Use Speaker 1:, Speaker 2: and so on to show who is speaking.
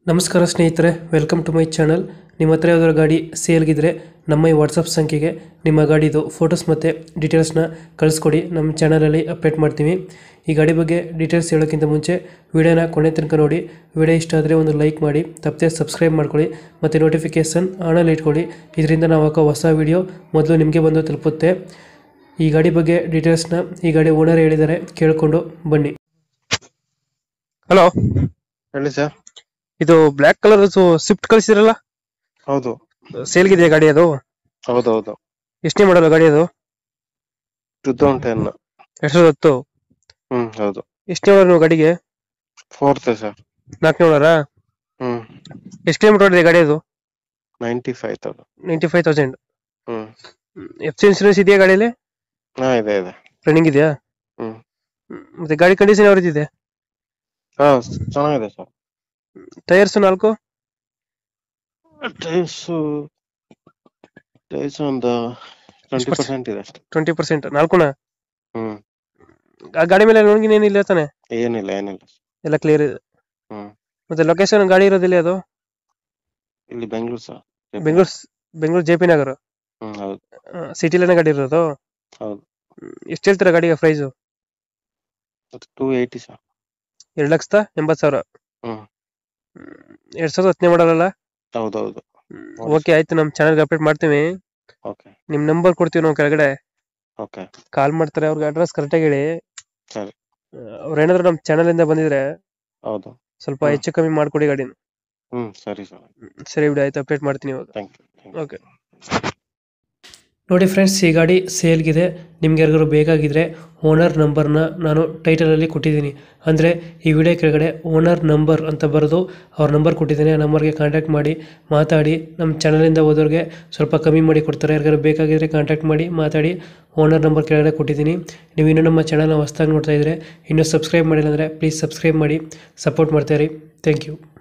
Speaker 1: ನಮಸ್ಕಾರ ಸ್ನೇಹಿತರೆ welcome to my channel ನಿಮ್ಮ ಹತ್ರ ಯಾವ್ದಾದ್ರು ಗಾಡಿ ಸೇಲ್ಗಿದ್ರೆ ನಮ್ಮ ಈ ವಾಟ್ಸಪ್ ಸಂಖ್ಯೆಗೆ ನಿಮ್ಮ ಗಾಡಿದು ಫೋಟೋಸ್ ಮತ್ತು ಡೀಟೇಲ್ಸ್ನ ಕಳಿಸ್ಕೊಡಿ ನಮ್ಮ ಚಾನಲಲ್ಲಿ ಅಪ್ಡೇಟ್ ಮಾಡ್ತೀವಿ ಈ ಗಾಡಿ ಬಗ್ಗೆ ಡೀಟೇಲ್ಸ್ ಹೇಳೋಕ್ಕಿಂತ ಮುಂಚೆ ವಿಡಿಯೋನ ಕೊನೆ ತನಕ ನೋಡಿ ವಿಡಿಯೋ ಇಷ್ಟ ಆದರೆ ಒಂದು ಲೈಕ್ ಮಾಡಿ ತಪ್ಪದೆ ಸಬ್ಸ್ಕ್ರೈಬ್ ಮಾಡ್ಕೊಳ್ಳಿ ಮತ್ತು ನೋಟಿಫಿಕೇಷನ್ ಆನಲ್ಲಿ ಇಟ್ಕೊಳ್ಳಿ ಇದರಿಂದ ನಾವು ಹಾಕೋ ಹೊಸ ವಿಡಿಯೋ ಮೊದಲು ನಿಮಗೆ ಬಂದು ತಲುಪುತ್ತೆ ಈ ಗಾಡಿ ಬಗ್ಗೆ ಡೀಟೇಲ್ಸ್ನ ಈ ಗಾಡಿ ಓನರ್ ಹೇಳಿದ್ದಾರೆ ಕೇಳಿಕೊಂಡು ಬನ್ನಿ ಹಲೋ
Speaker 2: ಹೇಳಿ ಸರ್
Speaker 1: ಇದು ಬ್ಲ್ಯಾಕ್ ಕಲರ್ ಸ್ವಿಫ್ಟ್ ಕಳಿಸಿದ್ರಲ್ಲ
Speaker 2: ಹೌದು
Speaker 1: ಸೇಲ್ಗಿದೆ ಗಾಡಿ ಅದು
Speaker 2: ಹೌದು ಹೌದು
Speaker 1: ಎಷ್ಟನೇ ಮಾಡಲ್ಲ ಗಾಡಿ ಅದು
Speaker 2: ಟೂ ತೌಸಂಡ್ ಟೆನ್
Speaker 1: ಎರಡ್ ಸಾವಿರದ ಹತ್ತು
Speaker 2: ಹ್ಮ್ ಹೌದು
Speaker 1: ಎಷ್ಟನೇ ಓನರ್ ನೀವು ಗಾಡಿಗೆ
Speaker 2: ಫೋರ್ತ್ ಸರ್
Speaker 1: ನಾಲ್ಕನೇ ಓನರಾ
Speaker 2: ಹ್ಮ್
Speaker 1: ಎಷ್ಟು ಕಿಲೋಮೀಟರ್ ಓಡಿದೆ ಗಾಡಿ ಅದು
Speaker 2: ninety five thousand
Speaker 1: ninety five thousand
Speaker 2: hmm
Speaker 1: F C insurance ಇದೆಯಾ ಗಾಡಿಯಲ್ಲಿ
Speaker 2: ಹಾ ಇದೆ ಇದೆ
Speaker 1: ರನ್ನಿಂಗ್ ಇದೆಯಾ
Speaker 2: ಹ್ಮ್
Speaker 1: ಹ್ಮ್. ಮತ್ತೆ ಗಾಡಿ ಕಂಡೀಷನ್ ಯಾವ ರೀತಿ ಇದೆ
Speaker 2: ಹಾ ಚೆನ್ನಾಗಿದೆ ಸರ್
Speaker 1: ಟೈರ್ಸ್ ನಾಲ್ಕು
Speaker 2: ಟೈರ್ಸ್ ಟೈರ್ಸ್ ಒಂದು ಟ್ವೆಂಟಿ ಪರ್ಸೆಂಟ್ ಇದೆ ಅಷ್ಟೇ
Speaker 1: ಟ್ವೆಂಟಿ ಪರ್ಸೆಂಟ್ ನಾಲ್ಕುನ
Speaker 2: ಹ್ಮ್
Speaker 1: ಆ ಗಾಡಿ ಮೇಲೆ ಲೋನ್ಗಿನ ಏನಿಲ್ಲ ತಾನೆ
Speaker 2: ಏನಿಲ್ಲ ಏನಿಲ್ಲ
Speaker 1: ಎಲ್ಲ ಕ್ಲಿಯರ್ ಇದೆ
Speaker 2: ಹ್ಮ್
Speaker 1: ಮತ್ತೆ ಲೊಕೇಶನ್ ಗಾಡಿ ಇರೋದಿಲ್ಲ ಅದು
Speaker 2: ಇಲ್ಲಿ Bengaluru sir
Speaker 1: Bengaluru Bengaluru J P Nagar
Speaker 2: hmm ಹೌದು
Speaker 1: ಸಿಟಿಲೇನೆ ಗಾಡಿ ಇರೋದು
Speaker 2: ಹೌದು
Speaker 1: ಎಷ್ಟು ಹೇಳ್ತೀರಾ ಗಾಡಿಗೆ ಪ್ರೈಸು
Speaker 2: ಟೂ ಏಯ್ಟಿ ಸರ್
Speaker 1: ಎರಡು ಲಕ್ಷದ ಎಂಬತ್ತು ಸಾವಿರ
Speaker 2: ಹ್ಮ್
Speaker 1: ಎರಡ್ ಸಾವಿರದ ಹತ್ತನೇ ಮಾಡಲ್ಲ
Speaker 2: ಹೌದು ಹೌದು
Speaker 1: ಓಕೆ ಆಯ್ತು ನಮ್ಮ ಚಾನಲ್ಗೆ ಅಪ್ಡೇಟ್ ಮಾಡ್ತೀವಿ
Speaker 2: ಓಕೆ
Speaker 1: ನಿಮ್ ನಂಬರ್ ಕೊಡ್ತೀವಿ ನಾವು ಕೆಳಗಡೆ
Speaker 2: ಓಕೆ
Speaker 1: ಕಾಲ್ ಮಾಡ್ತಾರೆ ಅವ್ರಿಗೆ ಅಡ್ರೆಸ್ ಕರೆಕ್ಟಾಗಿ ಹೇಳಿ
Speaker 2: ಸರಿ
Speaker 1: ಅವ್ರು ಏನಾದ್ರು ನಮ್ಮ ಚಾನಲ್ ಇಂದ ಬಂದಿದ್ರೆ
Speaker 2: ಹೌದು
Speaker 1: ಸ್ವಲ್ಪ
Speaker 2: ಹ್ಮ್.
Speaker 1: ಹೆಚ್ಚು ಕಮ್ಮಿ ಮಾಡ್ಕೊಡಿ ಗಾಡಿನ
Speaker 2: ಹ್ಮ್ ಸರಿ ಸರ್
Speaker 1: ಸರಿ ಬಿಡಿ ಆಯ್ತು ಅಪ್ಡೇಟ್ ಮಾಡ್ತೀನಿ ಇವಾಗ
Speaker 2: ಥ್ಯಾಂಕ್ ಯು
Speaker 1: ಓಕೆ ನೋಡಿ ಫ್ರೆಂಡ್ಸ್ ಈ ಗಾಡಿ ಸೇಲ್ಗಿದೆ ನಿಮ್ಗೆ ಯಾರಿಗಾರು ಬೇಕಾಗಿದ್ರೆ ಓನರ್ ನಂಬರ್ನ ನಾನು ಟೈಟಲಲ್ಲಿ ಕೊಟ್ಟಿದ್ದೀನಿ ಅಂದರೆ ಈ ವಿಡಿಯೋ ಕೆಳಗಡೆ ಓನರ್ ನಂಬರ್ ಅಂತ ಬರೆದು ಅವ್ರ ನಂಬರ್ ಕೊಟ್ಟಿದ್ದೀನಿ ಆ ನಂಬರ್ಗೆ ಕಾಂಟ್ಯಾಕ್ಟ್ ಮಾಡಿ ಮಾತಾಡಿ ನಮ್ಮ ಚಾನಲಿಂದ ಹೋದವ್ರಿಗೆ ಸ್ವಲ್ಪ ಕಮ್ಮಿ ಮಾಡಿ ಕೊಡ್ತಾರೆ ಯಾರಿಗಾರು ಬೇಕಾಗಿದ್ರೆ ಕಾಂಟ್ಯಾಕ್ಟ್ ಮಾಡಿ ಮಾತಾಡಿ ಓನರ್ ನಂಬರ್ ಕೆಳಗಡೆ ಕೊಟ್ಟಿದ್ದೀನಿ ನೀವು ಇನ್ನೂ ನಮ್ಮ ಚಾನಲ್ನ ಹೊಸ್ದಾಗಿ ನೋಡ್ತಾ ಇದ್ದರೆ ಇನ್ನೂ ಸಬ್ಸ್ಕ್ರೈಬ್ ಮಾಡಿಲ್ಲ ಅಂದರೆ ಪ್ಲೀಸ್ ಸಬ್ಸ್ಕ್ರೈಬ್ ಮಾಡಿ ಸಪೋರ್ಟ್ ಮಾಡ್ತಾಯಿರಿ ಥ್ಯಾಂಕ್ ಯು